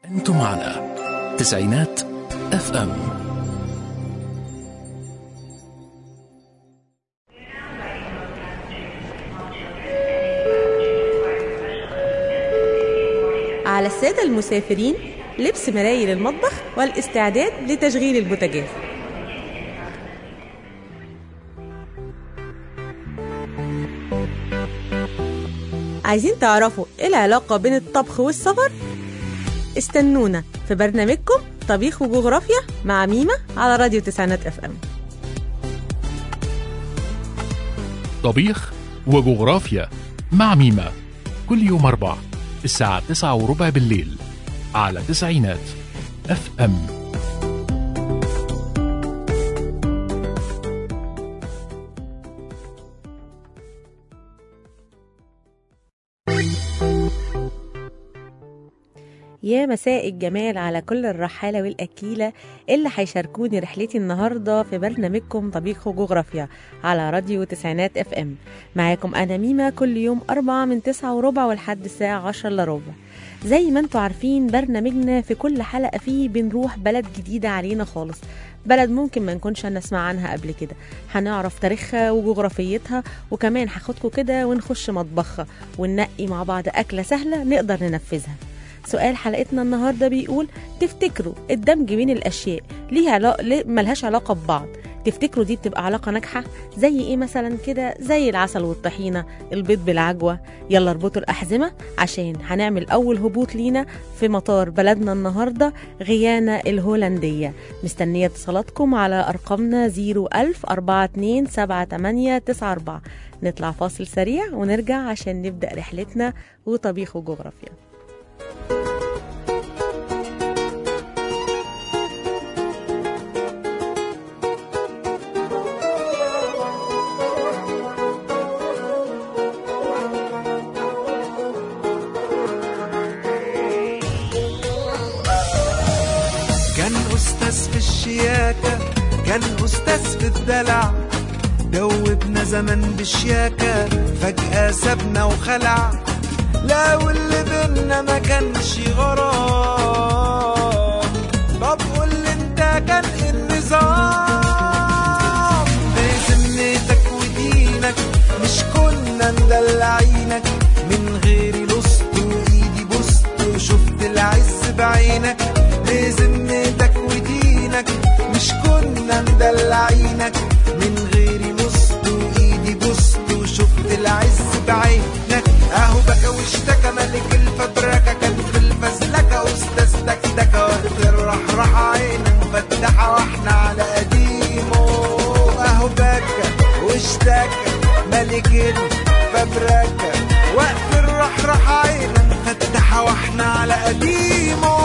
أنتم على تسعينات اف ام على السادة المسافرين لبس مرايل المطبخ والاستعداد لتشغيل البوتاجاز عايزين تعرفوا ايه العلاقة بين الطبخ والسفر؟ استنونا في برنامجكم طبيخ وجغرافيا مع ميمة على راديو تسعينات اف ام طبيخ وجغرافيا مع ميمة كل يوم أربع الساعة تسعة وربع بالليل على تسعينات اف ام يا مساء الجمال على كل الرحالة والأكيلة اللي هيشاركوني رحلتي النهاردة في برنامجكم طبيخ وجغرافيا على راديو تسعينات اف ام معاكم أنا ميمة كل يوم أربعة من تسعة وربع ولحد الساعة عشر إلا ربع زي ما انتوا عارفين برنامجنا في كل حلقة فيه بنروح بلد جديدة علينا خالص بلد ممكن ما نكونش هنسمع عنها قبل كده هنعرف تاريخها وجغرافيتها وكمان هاخدكوا كده ونخش مطبخها وننقي مع بعض أكلة سهلة نقدر ننفذها سؤال حلقتنا النهارده بيقول تفتكروا الدمج بين الاشياء ليها علاقه ليه ملهاش علاقه ببعض تفتكروا دي بتبقى علاقه ناجحه زي ايه مثلا كده زي العسل والطحينه البيض بالعجوه يلا اربطوا الاحزمه عشان هنعمل اول هبوط لينا في مطار بلدنا النهارده غيانا الهولنديه مستنيه اتصالاتكم على ارقامنا 01000 42 78 94 نطلع فاصل سريع ونرجع عشان نبدا رحلتنا وطبيخ وجغرافيا كان أستاذ في الشياكة كان أستاذ في الدلع دوبنا زمن بشياكة فجأة سابنا وخلع لا واللي بينا ما كانش غرام طب قول لي انت كان إيه النظام بذمتك ودينك مش كنا مدلعينك من غير لصت وايدي بوست وشفت العز بعينك بذمتك ودينك مش كنا مدلعينك من غير لصت وايدي بوست وشفت العز بعينك اهو بقى واشتكى ملك الفبركه كان في الفزلكه استاذ دكدكه وقت الرحرحه عينه مفتحه واحنا على قديمه اهو بكى واشتكى ملك الفبركه وقت الرحرحه عينه مفتحه واحنا على قديمه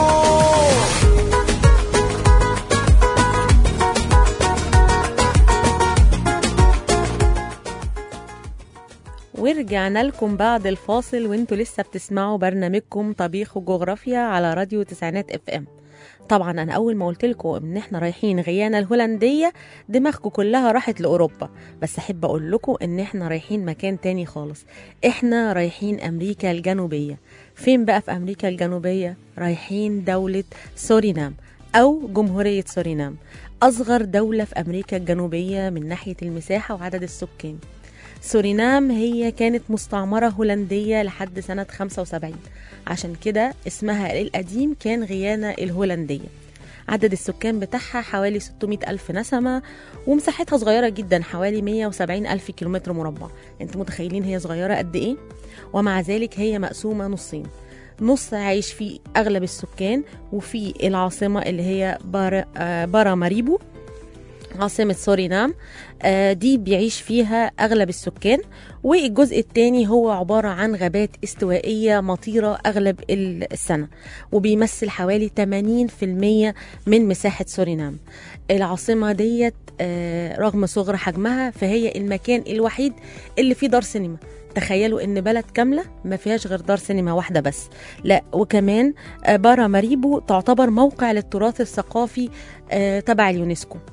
ورجعنا لكم بعد الفاصل وانتوا لسه بتسمعوا برنامجكم طبيخ وجغرافيا على راديو تسعينات اف ام طبعا انا اول ما قلت لكم ان احنا رايحين غيانا الهولنديه دماغكم كلها راحت لاوروبا بس احب اقول لكم ان احنا رايحين مكان تاني خالص احنا رايحين امريكا الجنوبيه فين بقى في امريكا الجنوبيه رايحين دوله سورينام او جمهوريه سورينام اصغر دوله في امريكا الجنوبيه من ناحيه المساحه وعدد السكان سورينام هي كانت مستعمرة هولندية لحد سنة 75 عشان كده اسمها القديم كان غيانا الهولندية عدد السكان بتاعها حوالي 600 ألف نسمة ومساحتها صغيرة جدا حوالي 170 ألف كيلومتر مربع انتوا متخيلين هي صغيرة قد ايه ومع ذلك هي مقسومة نصين نص عايش فيه أغلب السكان وفي العاصمة اللي هي بارا, آه بارا ماريبو عاصمة سورينام آه، دي بيعيش فيها أغلب السكان والجزء الثاني هو عبارة عن غابات استوائية مطيرة أغلب ال- السنة وبيمثل حوالي 80% من مساحة سورينام العاصمة ديت آه، رغم صغر حجمها فهي المكان الوحيد اللي فيه دار سينما تخيلوا ان بلد كامله ما فيهاش غير دار سينما واحده بس لا وكمان آه، بارا ماريبو تعتبر موقع للتراث الثقافي آه، تبع اليونسكو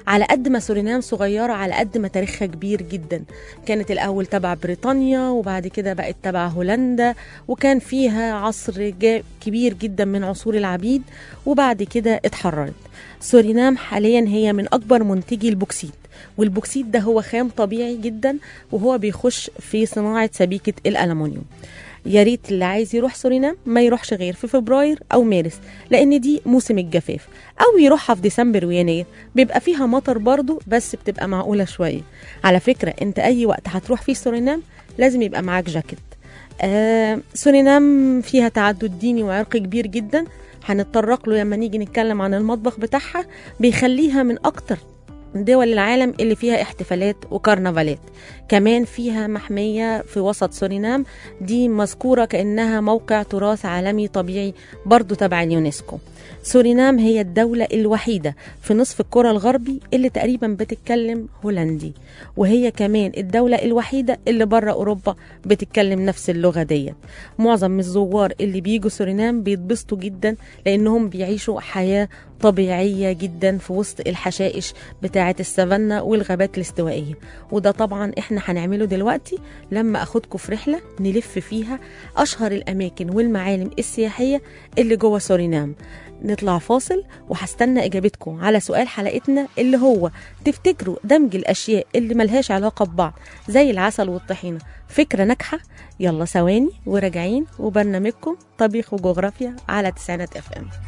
على قد ما سورينام صغيرة على قد ما تاريخها كبير جدا كانت الأول تبع بريطانيا وبعد كده بقت تبع هولندا وكان فيها عصر جا- كبير جدا من عصور العبيد وبعد كده اتحررت سورينام حاليا هي من أكبر منتجي البوكسيت والبوكسيت ده هو خام طبيعي جدا وهو بيخش في صناعة سبيكة الألمنيوم يا ريت اللي عايز يروح سورينام ما يروحش غير في فبراير او مارس لان دي موسم الجفاف او يروحها في ديسمبر ويناير بيبقى فيها مطر برضو بس بتبقى معقوله شويه على فكره انت اي وقت هتروح فيه سورينام لازم يبقى معاك جاكيت آه سورينام فيها تعدد ديني وعرقي كبير جدا هنتطرق له لما نيجي نتكلم عن المطبخ بتاعها بيخليها من اكتر دول العالم اللي فيها احتفالات وكرنفالات كمان فيها محمية في وسط سورينام دي مذكورة كأنها موقع تراث عالمي طبيعي برضو تبع اليونسكو سورينام هي الدولة الوحيدة في نصف الكرة الغربي اللي تقريبا بتتكلم هولندي وهي كمان الدولة الوحيدة اللي بره أوروبا بتتكلم نفس اللغة ديت معظم الزوار اللي بيجوا سورينام بيتبسطوا جدا لأنهم بيعيشوا حياة طبيعية جدا في وسط الحشائش بتاعة السافانا والغابات الاستوائية وده طبعا احنا هنعمله دلوقتي لما اخدكم في رحلة نلف فيها اشهر الاماكن والمعالم السياحية اللي جوه سورينام نطلع فاصل وهستنى اجابتكم على سؤال حلقتنا اللي هو تفتكروا دمج الاشياء اللي ملهاش علاقة ببعض زي العسل والطحينة فكرة ناجحة يلا ثواني وراجعين وبرنامجكم طبيخ وجغرافيا على تسعينات اف ام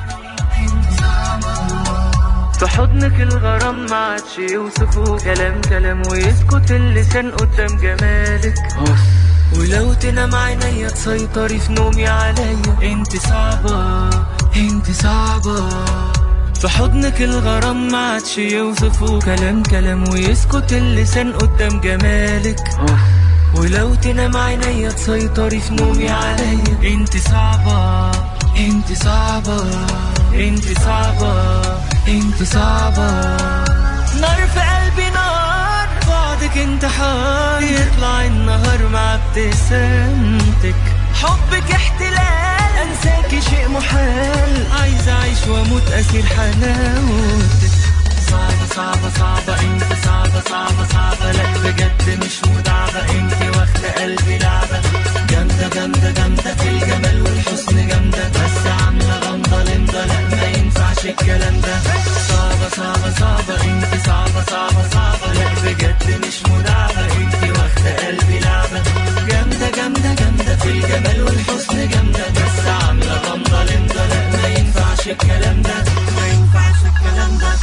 في حضنك الغرام ما عادش يوصفه كلام كلام ويسكت اللسان قدام جمالك ولو تنام عينيا تسيطري في نومي عليا انت صعبة انت صعبة في حضنك الغرام ما عادش يوصفه كلام كلام ويسكت اللسان قدام جمالك ولو تنام عينيا تسيطري في نومي عليا انت صعبة انت صعبة انت صعبة انت صعبة نار في قلبي نار بعدك انتحار يطلع النهار مع ابتسامتك حبك احتلال انساكي شيء محال عايز اعيش واموت اسير حلاوتك صعبة صعبة صعبة انت صعبة صعبة صعبة لا بجد مش مدعبة انت واخدة قلبي لعبة جامدة جامدة جامدة في الجمال والحسن جامدة بس عاملة غمضة لمضة لا ما ينفعش الكلام ده صعبة صعبة صعبة انت صعبة صعبة صعبة لا بجد مش مدعبة انت واخدة قلبي لعبة جامدة جامدة جامدة في الجمال والحسن جامدة بس عاملة غمضة لمضة لا ما ينفعش الكلام ده ما ينفعش الكلام ده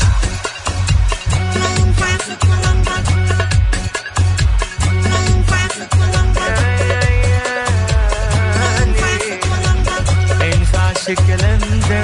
ما ينفعش الكلام ده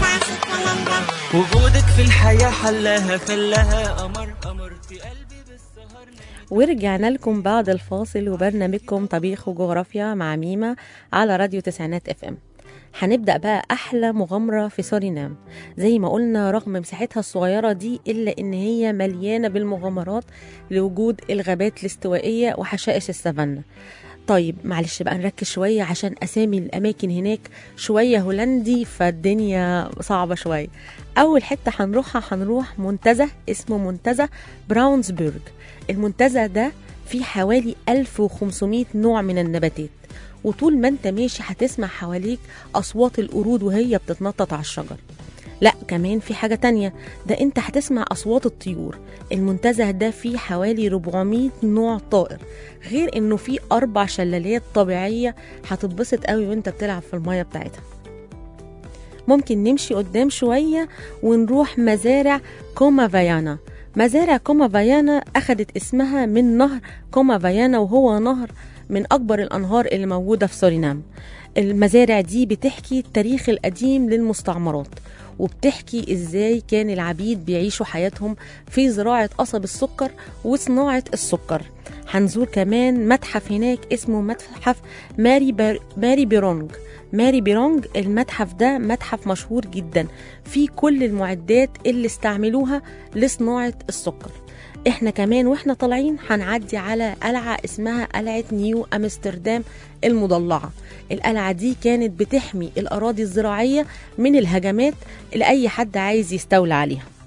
وجودك في الحياة حلاها فلاها قمر قمرتي قلبي بالسهر ورجعنا لكم بعد الفاصل وبرنامجكم طبيخ وجغرافيا مع ميمة على راديو تسعينات اف ام هنبدأ بقى أحلى مغامرة في سورينام زي ما قلنا رغم مساحتها الصغيرة دي إلا إن هي مليانة بالمغامرات لوجود الغابات الاستوائية وحشائش السافانا طيب معلش بقى نركز شوية عشان أسامي الأماكن هناك شوية هولندي فالدنيا صعبة شوية أول حتة هنروحها هنروح منتزه اسمه منتزه براونسبورج المنتزه ده فيه حوالي 1500 نوع من النباتات وطول ما انت ماشي هتسمع حواليك أصوات القرود وهي بتتنطط على الشجر لا كمان في حاجة تانية ده انت هتسمع أصوات الطيور المنتزه ده فيه حوالي 400 نوع طائر غير انه فيه أربع شلالات طبيعية هتتبسط قوي وانت بتلعب في المية بتاعتها ممكن نمشي قدام شوية ونروح مزارع كوما فيانا مزارع كوما فيانا أخدت اسمها من نهر كوما فيانا وهو نهر من أكبر الأنهار اللي موجودة في سورينام المزارع دي بتحكي التاريخ القديم للمستعمرات وبتحكي ازاي كان العبيد بيعيشوا حياتهم في زراعة قصب السكر وصناعة السكر هنزور كمان متحف هناك اسمه متحف ماري, بر... ماري بيرونج ماري بيرونج المتحف ده متحف مشهور جدا فيه كل المعدات اللي استعملوها لصناعة السكر احنا كمان واحنا طالعين هنعدي على قلعة اسمها قلعة نيو امستردام المضلعة القلعة دي كانت بتحمي الأراضي الزراعية من الهجمات لأي حد عايز يستولى عليها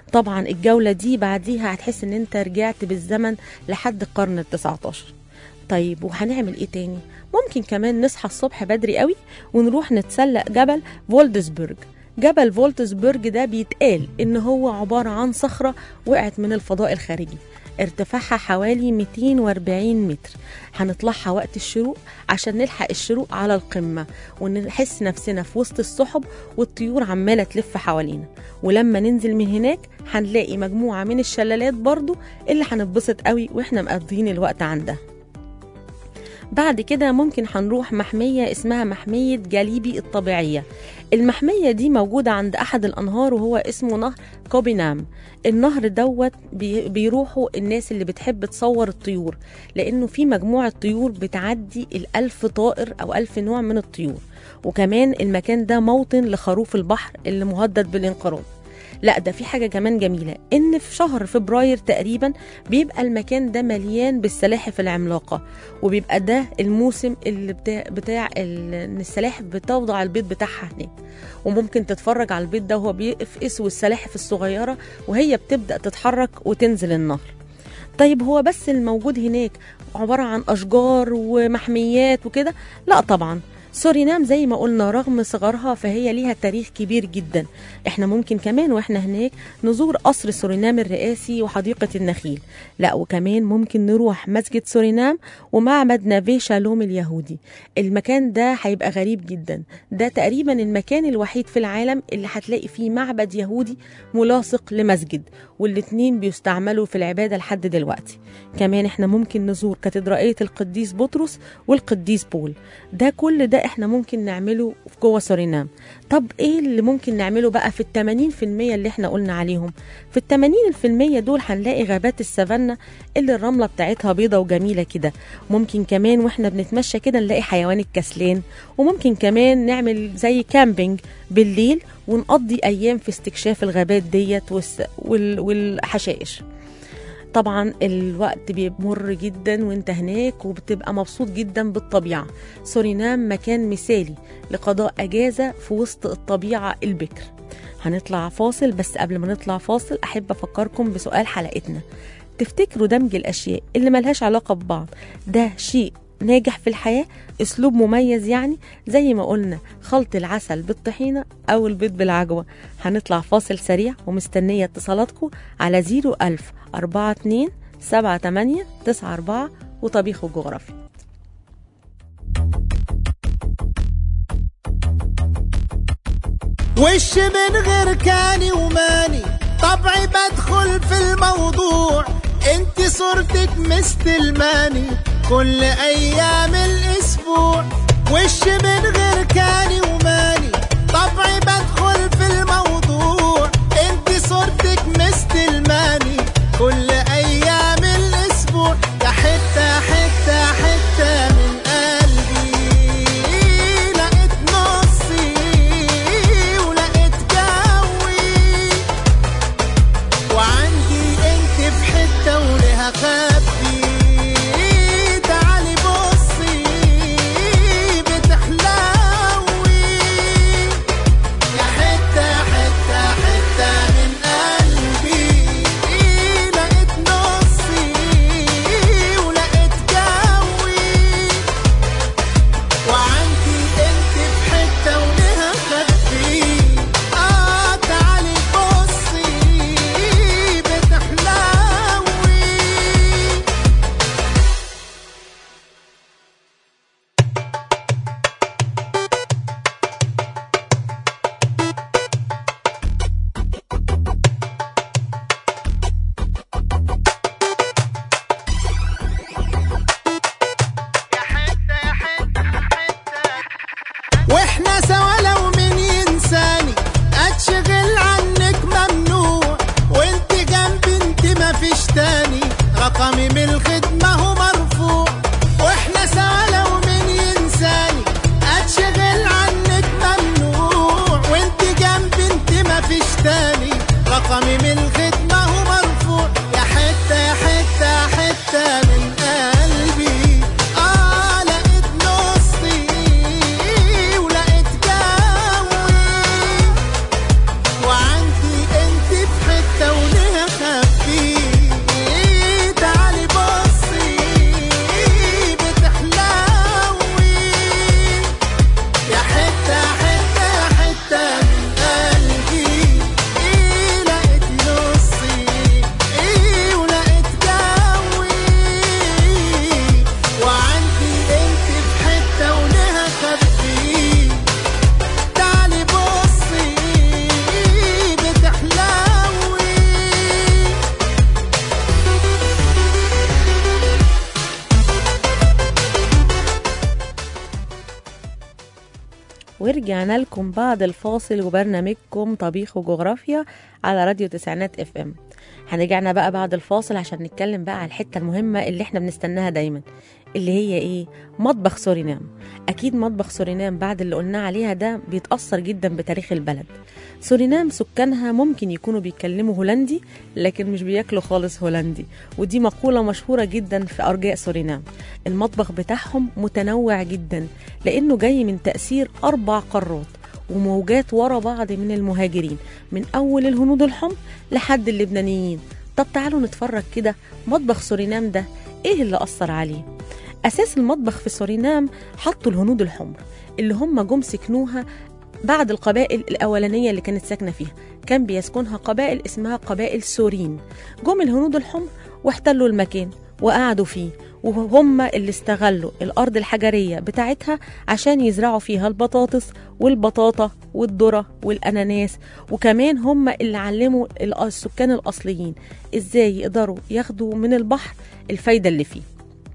طبعا الجولة دي بعديها هتحس ان انت رجعت بالزمن لحد القرن التسعة عشر طيب وهنعمل ايه تاني ممكن كمان نصحى الصبح بدري قوي ونروح نتسلق جبل فولدسبرج جبل فولتسبرج ده بيتقال ان هو عبارة عن صخرة وقعت من الفضاء الخارجي ارتفاعها حوالي 240 متر هنطلعها وقت الشروق عشان نلحق الشروق على القمة ونحس نفسنا في وسط السحب والطيور عمالة تلف حوالينا ولما ننزل من هناك هنلاقي مجموعة من الشلالات برضو اللي هنتبسط قوي واحنا مقضيين الوقت عندها بعد كده ممكن هنروح محمية اسمها محمية جليبي الطبيعية المحمية دي موجودة عند أحد الأنهار وهو اسمه نهر كوبينام النهر دوت بي- بيروحوا الناس اللي بتحب تصور الطيور لأنه في مجموعة طيور بتعدي الألف طائر أو ألف نوع من الطيور وكمان المكان ده موطن لخروف البحر اللي مهدد بالانقراض لا ده في حاجة كمان جميلة إن في شهر فبراير تقريبا بيبقى المكان ده مليان بالسلاحف العملاقة وبيبقى ده الموسم اللي بتاع, بتاع ال- إن السلاحف بتوضع البيض بتاعها هناك وممكن تتفرج على البيض ده وهو بيفقس والسلاحف الصغيرة وهي بتبدأ تتحرك وتنزل النهر طيب هو بس الموجود هناك عبارة عن أشجار ومحميات وكده لا طبعا سورينام زي ما قلنا رغم صغرها فهي ليها تاريخ كبير جدا احنا ممكن كمان واحنا هناك نزور قصر سورينام الرئاسي وحديقة النخيل لا وكمان ممكن نروح مسجد سورينام ومعبد نافي شالوم اليهودي المكان ده هيبقى غريب جدا ده تقريبا المكان الوحيد في العالم اللي هتلاقي فيه معبد يهودي ملاصق لمسجد والاتنين بيستعملوا في العبادة لحد دلوقتي كمان احنا ممكن نزور كاتدرائية القديس بطرس والقديس بول ده كل ده احنا ممكن نعمله في جوه سورينام طب ايه اللي ممكن نعمله بقى في التمانين في المية اللي احنا قلنا عليهم في التمانين في المية دول هنلاقي غابات السافانا اللي الرملة بتاعتها بيضة وجميلة كده ممكن كمان واحنا بنتمشى كده نلاقي حيوان الكسلان وممكن كمان نعمل زي كامبينج بالليل ونقضي ايام في استكشاف الغابات ديت والس- وال- والحشائش طبعا الوقت بيمر جدا وانت هناك وبتبقى مبسوط جدا بالطبيعة سورينام مكان مثالي لقضاء أجازة في وسط الطبيعة البكر هنطلع فاصل بس قبل ما نطلع فاصل أحب أفكركم بسؤال حلقتنا تفتكروا دمج الأشياء اللي ملهاش علاقة ببعض ده شيء ناجح في الحياة أسلوب مميز يعني زي ما قلنا خلط العسل بالطحينة أو البيض بالعجوة هنطلع فاصل سريع ومستنية اتصالاتكم على 01000 42 78 94 وطبيخ وجغرافيا وش من غير كاني وماني طبعي بدخل في الموضوع انت صورتك مستلماني كل ايام الاسبوع وش من غير كاني وماني طبعي بدخل في الموضوع انت صورتك مستلماني كل ايام الاسبوع يا حته حته حته من قلبي لقيت نصي ولقيت جوي وعندي انت في حته ولها خبي تعالي بصي بتحلوي يا حته حته حته من قلبي لقيت نصي ولقيت جوي وعندي انت في حته ولها خبي اه تعالي بصي بتحلوي واحنا سوا لو مين ينساني اتشغل عنك ممنوع وانت جنبي انت مفيش تاني رقمي من الخدمة هو مرفوع واحنا سوا لو مين ينساني اتشغل عنك ممنوع وانت جنبي انت مفيش تاني رقمي من الخدمة هو مرفوع يا حتة يا حتة حتة من قلبي اه لقيت نصي ولقيت جوي وعندي انت في حته ورجعنا لكم بعد الفاصل وبرنامجكم طبيخ وجغرافيا على راديو تسعينات اف ام هنرجعنا بقى بعد الفاصل عشان نتكلم بقى على الحتة المهمة اللي احنا بنستناها دايما اللي هي ايه مطبخ سورينام اكيد مطبخ سورينام بعد اللي قلنا عليها ده بيتأثر جدا بتاريخ البلد سورينام سكانها ممكن يكونوا بيتكلموا هولندي لكن مش بياكلوا خالص هولندي ودي مقولة مشهورة جدا في أرجاء سورينام المطبخ بتاعهم متنوع جدا لأنه جاي من تأثير أربع قارات وموجات ورا بعض من المهاجرين من أول الهنود الحمر لحد اللبنانيين طب تعالوا نتفرج كده مطبخ سورينام ده إيه اللي أثر عليه أساس المطبخ في سورينام حطوا الهنود الحمر اللي هم جم سكنوها بعد القبائل الأولانية اللي كانت ساكنة فيها كان بيسكنها قبائل اسمها قبائل سورين جم الهنود الحمر واحتلوا المكان وقعدوا فيه وهم اللي استغلوا الأرض الحجرية بتاعتها عشان يزرعوا فيها البطاطس والبطاطا والذرة والأناناس وكمان هم اللي علموا السكان الأصليين إزاي يقدروا ياخدوا من البحر الفايدة اللي فيه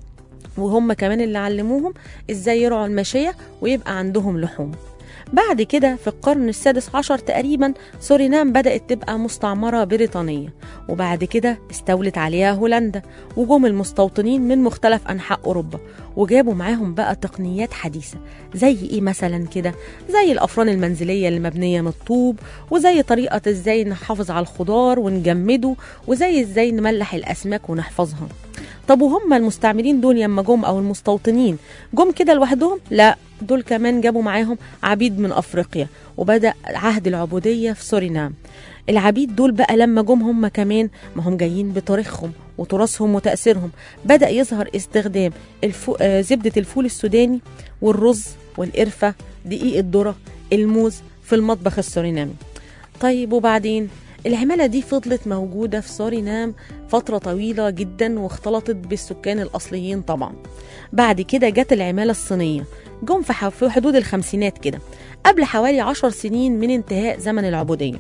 وهم كمان اللي علموهم إزاي يرعوا الماشية ويبقى عندهم لحوم بعد كده في القرن السادس عشر تقريبا سورينام بدأت تبقى مستعمرة بريطانية وبعد كده استولت عليها هولندا وجم المستوطنين من مختلف أنحاء أوروبا وجابوا معاهم بقى تقنيات حديثة زي إيه مثلا كده زي الأفران المنزلية اللي مبنية من الطوب وزي طريقة إزاي نحافظ على الخضار ونجمده وزي إزاي نملح الأسماك ونحفظها طب وهم المستعمرين دول لما جم او المستوطنين جم كده لوحدهم لا دول كمان جابوا معاهم عبيد من افريقيا وبدا عهد العبوديه في سورينام العبيد دول بقى لما جم هم كمان ما هم جايين بتاريخهم وتراثهم وتأثيرهم بدأ يظهر استخدام الفو... آه زبدة الفول السوداني والرز والقرفة دقيق الذرة الموز في المطبخ السورينامي طيب وبعدين العمالة دي فضلت موجودة في سورينام فترة طويلة جدا واختلطت بالسكان الأصليين طبعا بعد كده جت العمالة الصينية جم في حدود الخمسينات كده قبل حوالي عشر سنين من انتهاء زمن العبودية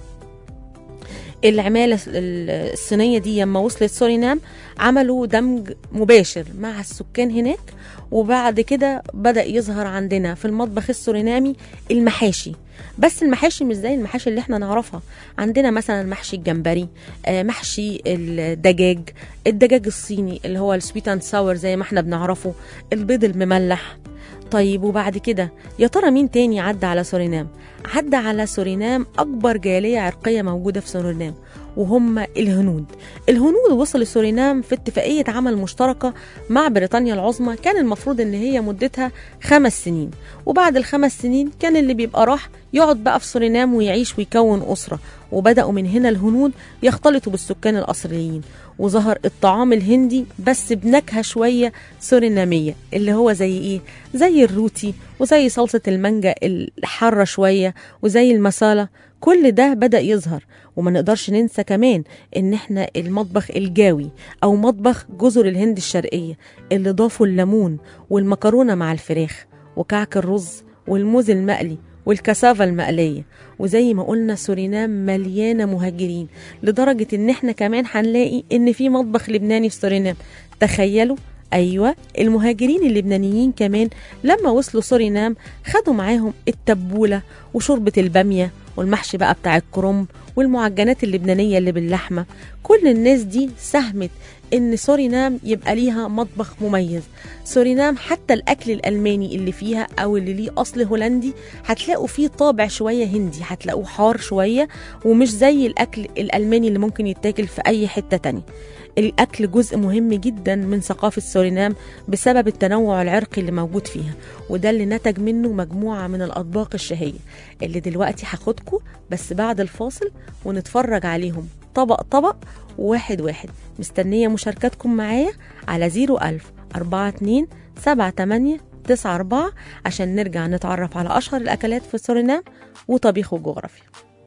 العمالة الصينية دي لما وصلت سورينام عملوا دمج مباشر مع السكان هناك وبعد كده بدأ يظهر عندنا في المطبخ السورينامي المحاشي بس المحاشي مش زي المحاشي اللي احنا نعرفها عندنا مثلا محشي الجمبري محشي الدجاج الدجاج الصيني اللي هو السويت اند ساور زي ما احنا بنعرفه البيض المملح طيب وبعد كده يا ترى مين تاني عدى على سورينام عدى على سورينام أكبر جالية عرقية موجودة في سورينام وهم الهنود الهنود وصلوا سورينام في اتفاقية عمل مشتركة مع بريطانيا العظمى كان المفروض ان هي مدتها خمس سنين وبعد الخمس سنين كان اللي بيبقى راح يقعد بقى في سورينام ويعيش ويكون أسرة وبدأوا من هنا الهنود يختلطوا بالسكان الأصليين وظهر الطعام الهندي بس بنكهة شوية سورينامية اللي هو زي ايه زي الروتي وزي صلصة المانجا الحارة شوية وزي المسالة كل ده بدأ يظهر وما نقدرش ننسى كمان ان احنا المطبخ الجاوي او مطبخ جزر الهند الشرقية اللي ضافوا الليمون والمكرونة مع الفراخ وكعك الرز والموز المقلي والكسافة المقلية وزي ما قلنا سورينام مليانة مهاجرين لدرجة ان احنا كمان هنلاقي ان في مطبخ لبناني في سورينام تخيلوا ايوه المهاجرين اللبنانيين كمان لما وصلوا سورينام خدوا معاهم التبوله وشوربه الباميه والمحشي بقى بتاع الكرنب والمعجنات اللبنانيه اللي باللحمه كل الناس دي ساهمت ان سورينام يبقى ليها مطبخ مميز سورينام حتى الاكل الالماني اللي فيها او اللي ليه اصل هولندي هتلاقوا فيه طابع شويه هندي هتلاقوه حار شويه ومش زي الاكل الالماني اللي ممكن يتاكل في اي حته تانية الأكل جزء مهم جدا من ثقافة سورينام بسبب التنوع العرقي اللي موجود فيها وده اللي نتج منه مجموعة من الأطباق الشهية اللي دلوقتي هاخدكم بس بعد الفاصل ونتفرج عليهم طبق طبق وواحد واحد مستنية مشاركاتكم معايا على زيرو ألف أربعة اتنين سبعة تمانية تسعة أربعة عشان نرجع نتعرف على أشهر الأكلات في سورينام وطبيخ وجغرافيا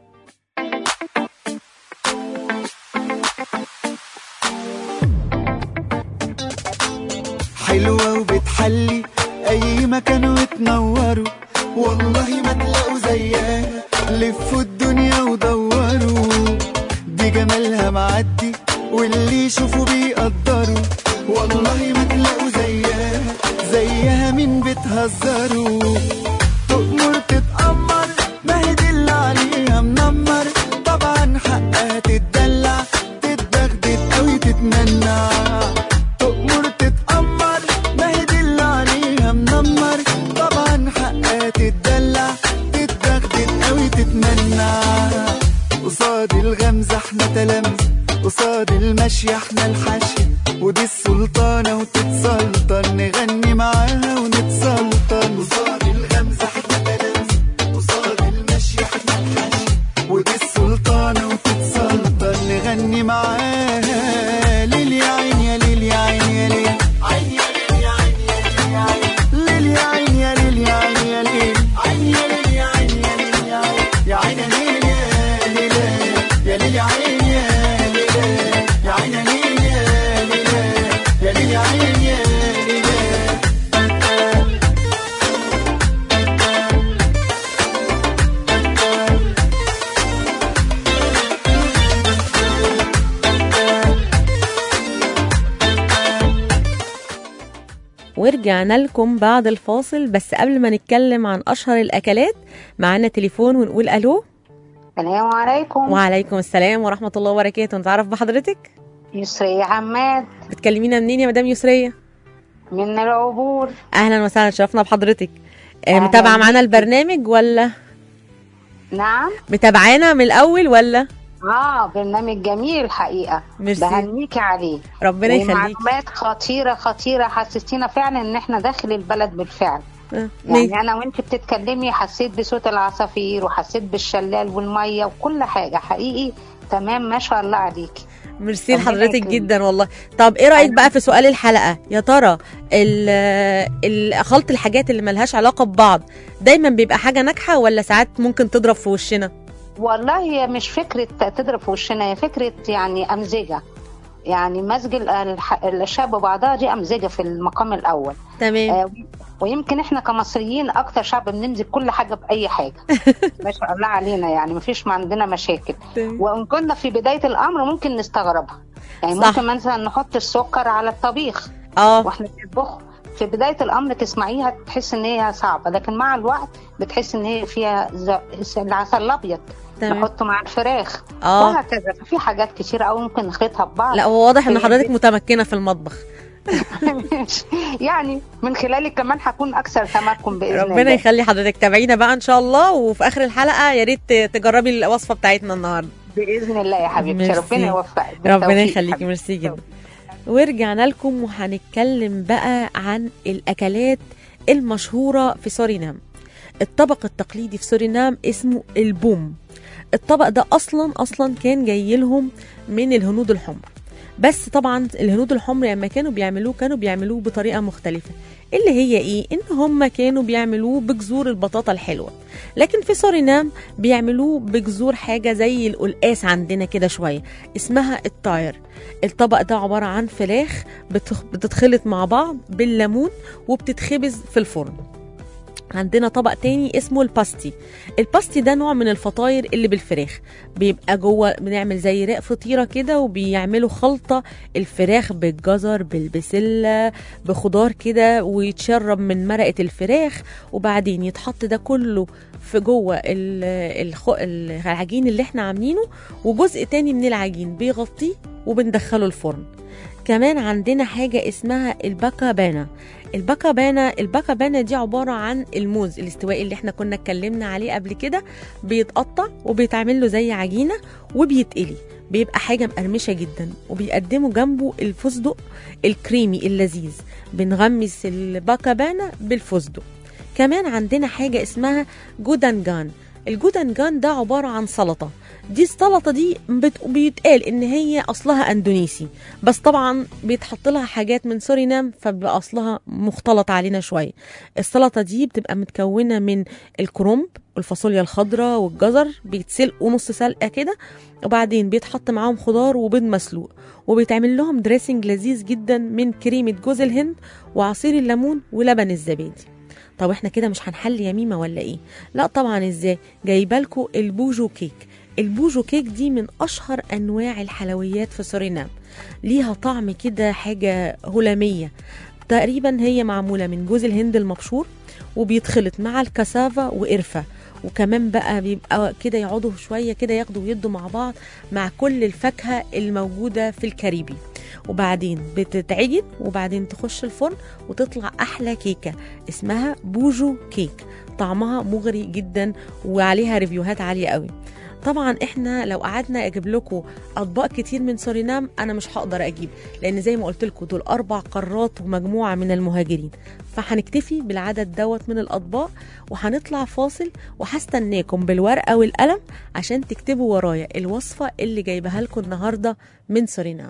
حلوة وبتحلي أي مكان وتنوروا والله ما تلاقوا زيها لفوا الدنيا ودوروا دي جمالها معدي واللي يشوفوا بيقدروا والله ما تلاقوا زيها زيها مين بتهزروا تؤمر تتأمر نتمنى قصاد الغمزة احنا تلامذة قصاد المشي احنا الحشي ودي السلطانة وتتسلطن نغني معاها ونتسلطن قصاد الغمزة احنا تلامذة قصاد المشي احنا الحشي ودي السلطانة وتتسلطن نغني معاها ليل يا عين يا ليل يا عين يا ليل عين يا ليل يا عين يا ليل يا عين ليل يا عين يا ليل يا عين يا ليل عين يا ليل يا عين يا ليل يا عين يا ليل يا ليل يا ليل يا عين يا ليل يا ليل يا عين يا ليل يا ليل يا عين يا ليل ورجعنا لكم بعد الفاصل بس قبل ما نتكلم عن اشهر الاكلات معانا تليفون ونقول الو السلام عليكم وعليكم السلام ورحمه الله وبركاته نتعرف بحضرتك يسري عماد بتكلمينا منين يا مدام يسريه من العبور اهلا وسهلا شرفنا بحضرتك آه، أهلاً متابعه معانا بيكي. البرنامج ولا نعم متابعانا من الاول ولا اه برنامج جميل الحقيقه ميرسي. بهنيكي عليه ربنا يخليك ومعلومات خطيره خطيره حسستينا فعلا ان احنا داخل البلد بالفعل آه، يعني انا وانت بتتكلمي حسيت بصوت العصافير وحسيت بالشلال والميه وكل حاجه حقيقي تمام ما شاء الله عليكي ميرسي ربنا لحضرتك يكرمك. جدا والله طب ايه رايك أنا- بقى في سؤال الحلقه يا ترى ال- ال- خلط الحاجات اللي ملهاش علاقه ببعض دايما بيبقى حاجه ناجحه ولا ساعات ممكن تضرب في وشنا والله هي مش فكرة تضرب في وشنا هي فكرة يعني أمزجة يعني مزج ال- الح- الأشياء ببعضها دي أمزجة في المقام الأول تمام آه، ويمكن احنا كمصريين أكتر شعب بنمزج كل حاجة بأي حاجة ما شاء الله علينا يعني مفيش ما عندنا مشاكل تمام. وإن كنا في بداية الأمر ممكن نستغربها يعني صح. ممكن مثلا نحط السكر على الطبيخ اه واحنا بنطبخ في بداية الأمر تسمعيها تحس إن هي صعبة لكن مع الوقت بتحس إن هي فيها ز- العسل الأبيض تمام نحطه مع الفراخ اه وهكذا في حاجات كتير قوي ممكن نخلطها ببعض لا هو واضح ان هي حضرتك دي- متمكنه في المطبخ يعني من خلالك كمان هكون اكثر تمكن باذن ربنا الله يخلي حضرتك تابعينا بقى ان شاء الله وفي اخر الحلقه يا ريت تجربي الوصفه بتاعتنا النهارده باذن الله يا حبيبتي ميرسي. ربنا يوفقك ربنا بالتوفيق يخليكي حبيبتي. ميرسي جدا ورجعنا لكم وهنتكلم بقى عن الاكلات المشهوره في سورينام الطبق التقليدي في سورينام اسمه البوم الطبق ده اصلا اصلا كان جاي لهم من الهنود الحمر بس طبعا الهنود الحمر لما كانوا بيعملوه كانوا بيعملوه بطريقه مختلفه اللي هي ايه ان هم كانوا بيعملوه بجذور البطاطا الحلوه لكن في سورينام بيعملوه بجذور حاجه زي القلقاس عندنا كده شويه اسمها الطاير الطبق ده عباره عن فراخ بتخ- بتتخلط مع بعض بالليمون وبتتخبز في الفرن عندنا طبق تاني اسمه الباستي الباستي ده نوع من الفطاير اللي بالفراخ بيبقى جوه بنعمل زي رق فطيره كده وبيعملوا خلطه الفراخ بالجزر بالبسله بخضار كده ويتشرب من مرقه الفراخ وبعدين يتحط ده كله في جوه ال- الخ- العجين اللي احنا عاملينه وجزء تاني من العجين بيغطيه وبندخله الفرن كمان عندنا حاجة اسمها الباكابانا الباكابانا الباكابانا دي عبارة عن الموز الاستوائي اللي احنا كنا اتكلمنا عليه قبل كده بيتقطع وبيتعمل له زي عجينة وبيتقلي بيبقى حاجة مقرمشة جدا وبيقدموا جنبه الفستق الكريمي اللذيذ بنغمس الباكابانا بالفستق كمان عندنا حاجة اسمها جودانجان الجودانجان ده عبارة عن سلطة دي السلطة دي بت- بيتقال ان هي اصلها اندونيسي بس طبعا بيتحط لها حاجات من سورينام فبيبقى اصلها مختلط علينا شوية السلطة دي بتبقى متكونة من الكرنب والفاصوليا الخضراء والجزر بيتسلقوا نص سلقة كده وبعدين بيتحط معاهم خضار وبيض مسلوق وبيتعمل لهم دريسنج لذيذ جدا من كريمة جوز الهند وعصير الليمون ولبن الزبادي طب احنا كده مش هنحل يا ميمة ولا ايه لا طبعا ازاي جايبالكوا البوجو كيك البوجو كيك دي من اشهر انواع الحلويات في سورينام ليها طعم كده حاجة هلامية تقريبا هي معمولة من جوز الهند المبشور وبيتخلط مع الكاسافا وقرفة وكمان بقى بيبقى كده يقعدوا شوية كده ياخدوا ويدوا مع بعض مع كل الفاكهة الموجودة في الكاريبي وبعدين بتتعجن وبعدين تخش الفرن وتطلع احلى كيكه اسمها بوجو كيك طعمها مغري جدا وعليها ريفيوهات عاليه قوي طبعا احنا لو قعدنا اجيب لكم اطباق كتير من سورينام انا مش هقدر اجيب لان زي ما قلت لكم دول اربع قارات ومجموعه من المهاجرين فهنكتفي بالعدد دوت من الاطباق وهنطلع فاصل وهستناكم بالورقه والقلم عشان تكتبوا ورايا الوصفه اللي جايبها لكم النهارده من سورينام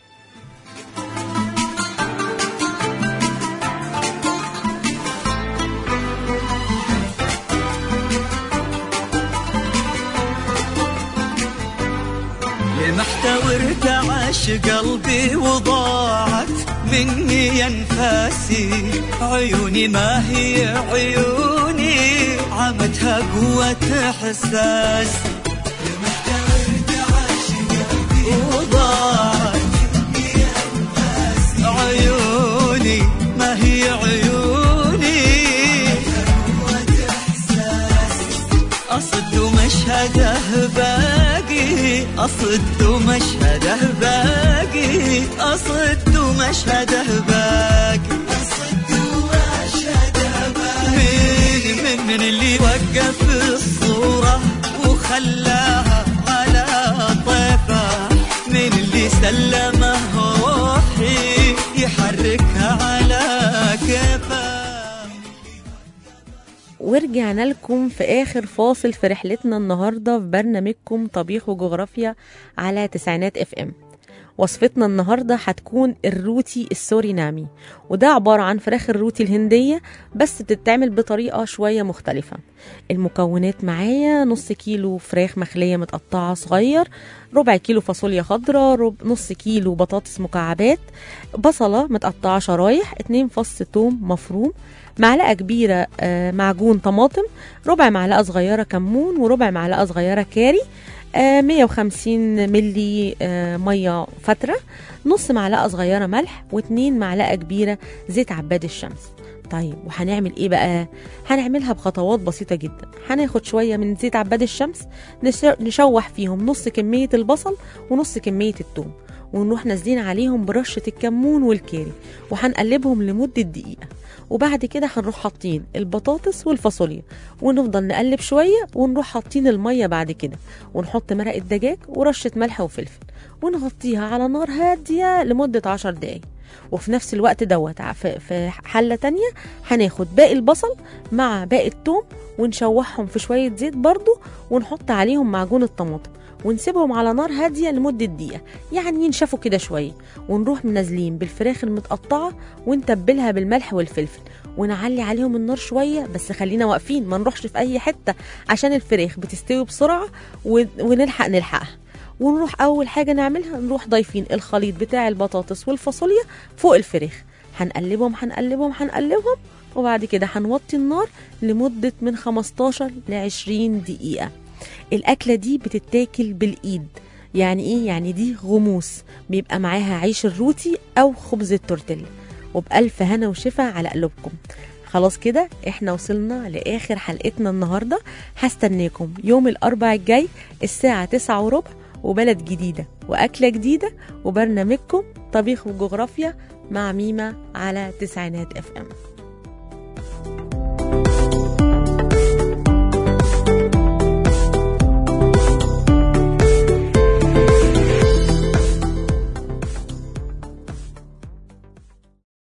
لمحت وارتعش قلبي وضاعت مني يا انفاسي عيوني ما هي عيوني عمتها قوة احساس لمحت وارتعش قلبي وضاعت مني يا انفاسي عيوني ما هي عيوني قوة احساس أصد مشهده باقي أصد مشهده باقي أصد مشهده باقي أصد مشهده باقي مين من اللي وقف الصورة وخلاها على طيفه من اللي سلمه روحي يحركها على كيفه ورجعنا لكم في آخر فاصل في رحلتنا النهاردة في برنامجكم طبيخ وجغرافيا على تسعينات اف ام وصفتنا النهاردة هتكون الروتي السورينامي وده عبارة عن فراخ الروتي الهندية بس بتتعمل بطريقة شوية مختلفة المكونات معايا نص كيلو فراخ مخلية متقطعة صغير ربع كيلو فاصوليا خضراء رب نص كيلو بطاطس مكعبات بصلة متقطعة شرايح اتنين فص توم مفروم معلقة كبيرة آه، معجون طماطم ربع معلقة صغيرة كمون وربع معلقة صغيرة كاري آه، 150 ملي آه، مية فترة نص معلقة صغيرة ملح واتنين معلقة كبيرة زيت عباد الشمس طيب وهنعمل ايه بقى هنعملها بخطوات بسيطة جدا هناخد شوية من زيت عباد الشمس نش- نشوح فيهم نص كمية البصل ونص كمية الثوم ونروح نازلين عليهم برشة الكمون والكاري وهنقلبهم لمدة دقيقة وبعد كده هنروح حاطين البطاطس والفاصوليا ونفضل نقلب شوية ونروح حاطين المية بعد كده ونحط مرق الدجاج ورشة ملح وفلفل ونغطيها على نار هادية لمدة عشر دقايق وفي نفس الوقت دوت ع- في في حلة تانية هناخد باقي البصل مع باقي التوم ونشوحهم في شوية زيت برضو ونحط عليهم معجون الطماطم ونسيبهم على نار هادية لمدة دقيقة يعني ينشفوا كده شوية ونروح منزلين بالفراخ المتقطعة ونتبلها بالملح والفلفل ونعلي عليهم النار شوية بس خلينا واقفين ما نروحش في أي حتة عشان الفراخ بتستوي بسرعة ون- ونلحق نلحقها ونروح أول حاجة نعملها نروح ضايفين الخليط بتاع البطاطس والفاصوليا فوق الفراخ هنقلبهم هنقلبهم هنقلبهم وبعد كده هنوطي النار لمدة من 15 ل 20 دقيقة الأكلة دي بتتاكل بالإيد يعني إيه؟ يعني دي غموس بيبقى معاها عيش الروتي أو خبز التورتيلا وبألف هنا وشفا على قلوبكم خلاص كده احنا وصلنا لآخر حلقتنا النهاردة هستناكم يوم الأربع الجاي الساعة تسعة وربع وبلد جديدة وأكلة جديدة وبرنامجكم طبيخ وجغرافيا مع ميمة على تسعينات اف ام